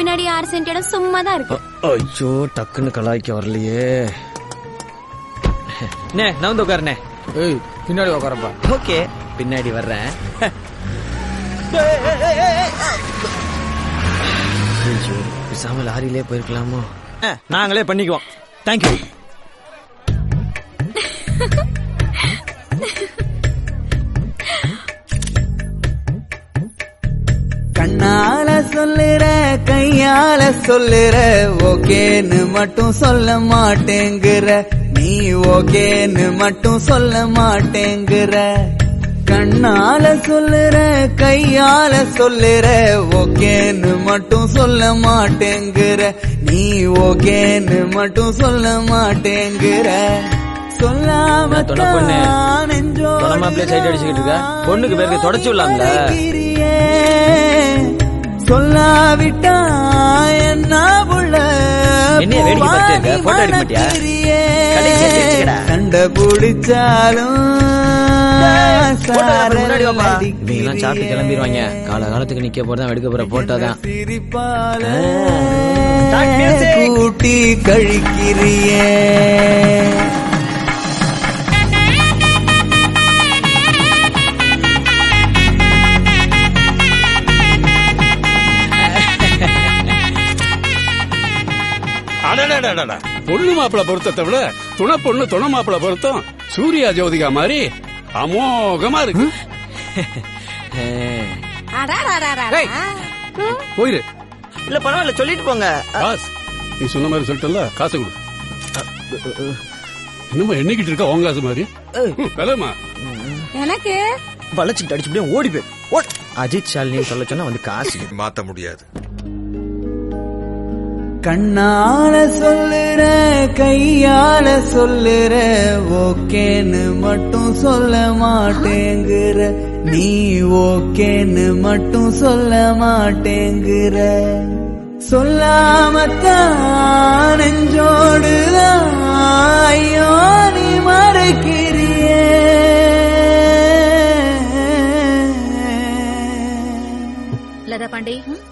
பின்னாடி ஆறு சென்ட் இடம் சும்மா தான் இருக்கு ஐயோ டக்குன்னு கலாய்க்க வரலையே நே நான் வந்து உட்காருனே ஏய் பின்னாடி உட்காரப்பா ஓகே பின்னாடி வர்றேன் ஐயோ பேசாம லாரியிலே போயிருக்கலாமோ நாங்களே பண்ணிக்குவோம் தேங்க்யூ கண்ணால சொல்லுற கையால சொல்லுற ஓகேன்னு மட்டும் சொல்ல மாட்டேங்கிற நீ ஓகேன்னு மட்டும் சொல்ல மாட்டேங்கிற கண்ணால சொல்லுற கையால சொல்லுற ஓகேன்னு மட்டும் சொல்ல மாட்டேங்கிற நீ ஓகேன்னு மட்டும் சொல்ல மாட்டேங்கிற சொல்லாம நான் தொட பொண்ணு. தான் நெஞ்சோடு தொட மாப்பிள்ளைய சைட் அடிச்சுக்கிட்டு இருக்க? பொண்ணுக்கு பேருக்கு தொடச்சு விடலாம்ல? அழைக்கிறியே. சொல்லாவிட்டா என்ன புள்ள என்னைய வேடிக்கை பார்த்துட்டு இருக்க? போட்டோ எடுக்க மாட்டியா? கடைசியா சிரிச்சுக்கடா. சண்டை பிடிச்சாலும் போட்டோ முன்னாடி வாப்பா இவங்கெல்லாம் சாப்பிட்டு கிளம்பிடுவாங்க கால காலத்துக்கு நிக்க போறதா எடுக்க போற போட்டோ தான் சிரிப்பால Start music. கூட்டி கழிக்கிறியே அடடடடடா. பொண்ணு மாப்பிள பொருத்தத்தை விட துணை பொண்ணு துணை மாப்பிள பொருத்தம் சூர்யா ஜோதிகா மாதிரி அமோகமா இருக்கு ஏய் போயிரு இல்ல பரவாயில்ல சொல்லிட்டு போங்க காசு நீ சொன்ன மாதிரி சொல்லிட்டல காசு கொடு என்னமா எண்ணிக்கிட்டு இருக்க உன் காசு மாதிரி ம், விலைமா எனக்கு வளைச்சுக்கிட்டு அடிச்சு ஓடி போய் ஓட் அஜித் ஷாலினி சொல்ல சொன்னா வந்து காசு மாத்த முடியாது கண்ணால சொல்லுற கையால சொல்லுற ஓகேன்னு மட்டும் சொல்ல மாட்டேங்கிற நீ ஓகேன்னு மட்டும் சொல்ல மாட்டேங்கிற சொல்லாமத்தான் நெஞ்சோடுதான் ஐயோ நீ மறைக்கிறியே லதா பாண்டி